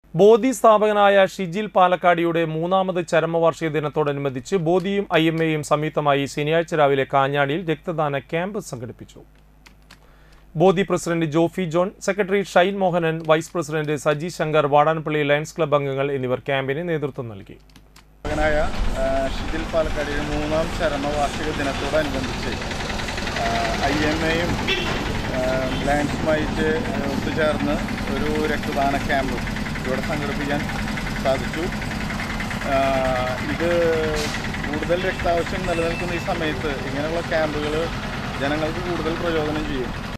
ബോധി സ്ഥാപകനായ ഷിജിൽ പാലക്കാടിയുടെ മൂന്നാമത് ചരമവാർഷിക ദിനത്തോടനുബന്ധിച്ച് ബോധിയും ഐ എം എയും സംയുക്തമായി ശനിയാഴ്ച രാവിലെ കാഞ്ഞാടിയിൽ രക്തദാന ക്യാമ്പ് സംഘടിപ്പിച്ചു Bodhi president Jofi John secretary Shine Mohanan vice president Saji Shankar Vatanappally Lions club അംഗങ്ങൾ എന്നിവർ ക്യാമ്പിന് നേതൃത്വം നൽകി മകനായ ആ, ഷിജിൽ പാലക്കാടിയുടെ മൂന്നാം ചരമവാർഷിക ദിനത്തോടനുബന്ധിച്ച് ഐ എം എയും ലയൻസുമായിട്ട് ഒത്തുചേർന്ന് ഒരു രക്തദാന ക്യാമ്പ് ഇവിടെ സംഘടിപ്പിക്കാൻ സാധിച്ചു ആ, ഇത് കൂടുതൽ രക്താവശ്യം നിലനിൽക്കുന്ന ഈ സമയത്ത് ഇങ്ങനെയുള്ള ക്യാമ്പുകൾ ജനങ്ങൾക്ക് കൂടുതൽ പ്രചോദനം ചെയ്യും